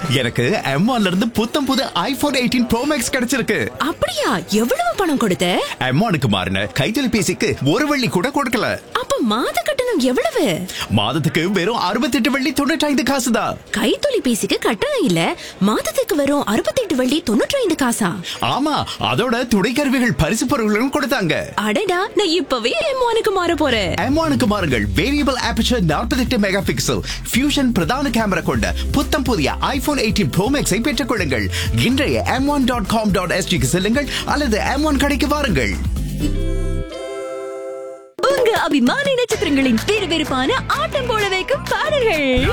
எனக்கு M1ல இருந்து புத்தம் புது ஐபோன் எயிட்டீன் ப்ரோ மேக்ஸ் கிடைச்சிருக்கு அப்படியா எவ்வளவு பணம் கொடுத்த M1க்கு மாறின கைத்தொலைபேசிக்கு ஒரு வெள்ளி கூட கொடுக்கல அப்ப மாத கட்டணம் எவ்வளவு மாதத்துக்கு வெறும் அறுபத்தெட்டு வெள்ளி தொண்ணூற்றி ஐந்து காசு தான் கைத்தொலைபேசிக்கு கட்டணம் இல்ல மாதத்துக்கு வரும் அறுபத்தெட்டு வள்ளி தொண்ணூற்றி ஐந்து காசா ஆமா அதோட துணை கருவிகள் பரிசு பொருட்களும் கொடுத்தாங்க அடடா நான் இப்பவே எம்மானுக்கு மாற போறேன் M1க்கு மாறுங்கள் variable aperture 48 megapixel fusion பிரதான கேமரா கொண்ட புத்தம் புதிய ஐபோன் எயிட்டீன் ப்ரோ மேக்ஸை பெற்றுக் கொள்ளுங்கள் இன்றைய M one dot com dot எஸ்டிக்கு செல்லுங்கள் அல்லது எம் ஒன் கடைக்கு வாருங்கள் உங்க அபிமான நட்சத்திரங்களின் விறுவிறுப்பான ஆட்டம் போட வைக்கும் பாடல்கள்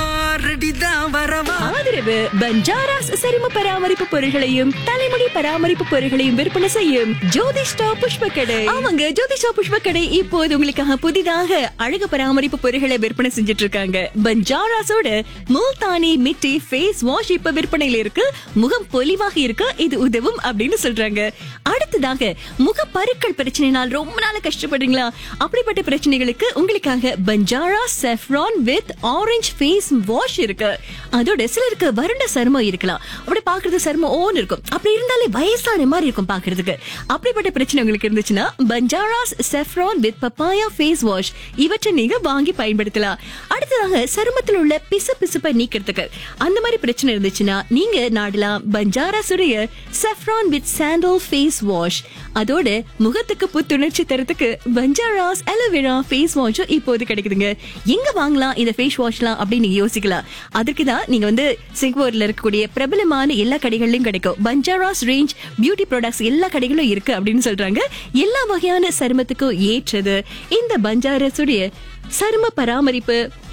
ஆதரவு பஞ்சாராஸ் சரும பராமரிப்பு பொருட்களையும் தலைமுடி பராமரிப்பு பொருட்களையும் விற்பனை செய்யும் ஜோதிஷ்டா புஷ்ப கடை அவங்க ஜோதிஷ்டா புஷ்ப கடை இப்போது உங்களுக்காக புதிதாக அழகு பராமரிப்பு பொருட்களை விற்பனை செஞ்சுட்டு இருக்காங்க பஞ்சாராஸோட முல்தானி மிட்டி ஃபேஸ் வாஷ் இப்ப விற்பனையில இருக்கு முகம் பொலிவாக இருக்க இது உதவும் அப்படின்னு சொல்றாங்க அடுத்ததாக முக பருக்கள் பிரச்சனைனால் ரொம்ப நாள் கஷ்டப்படுறீங்களா அப்படிப்பட்ட பிரச்சனைகளுக்கு உங்களுக்காக Banjara saffron with orange face wash இருக்கு அதோட சிலருக்கு வறண்ட சருமம் இருக்கலாம் அப்படி பாக்குறது சருமம் ஓன் இருக்கும் அப்படி இருந்தாலே வயசான மாதிரி இருக்கும் பாக்குறதுக்கு அப்படிப்பட்ட பிரச்சனை உங்களுக்கு இருந்துச்சுன்னா Banjaras saffron with papaya face wash இவற்றை நீங்க வாங்கி பயன்படுத்தலாம் அடுத்ததாக சருமத்தில் உள்ள பிசு பிசுப்பை நீக்கிறதுக்கு அந்த மாதிரி பிரச்சனை இருந்துச்சுன்னா நீங்க நாடலாம் பஞ்சாராஸுடைய saffron with sandal face wash அதோட முகத்துக்கு புத்துணர்ச்சி தரத்துக்கு பஞ்சாராஸ் அலோவேரா ஃபேஸ் வாஷும் இப்போது கிடைக்குதுங்க எங்க வாங்கலாம் இந்த ஃபேஸ் வாஷ்லாம் அப்படின்னு நீங்க யோசிக்கலாம் அதுக்கு தான் நீங்க வந்து சிங்கப்பூர்ல இருக்கக்கூடிய பிரபலமான எல்லா கடைகள்லயும் கிடைக்கும் பஞ்சாராஸ் ரேஞ்ச் பியூட்டி ப்ராடக்ட்ஸ் எல்லா கடைகளும் இருக்கு அப்படின்னு சொல்றாங்க எல்லா வகையான சருமத்துக்கும் ஏற்றது இந்த பஞ்சாரஸுடைய சரும பராமரிப்பு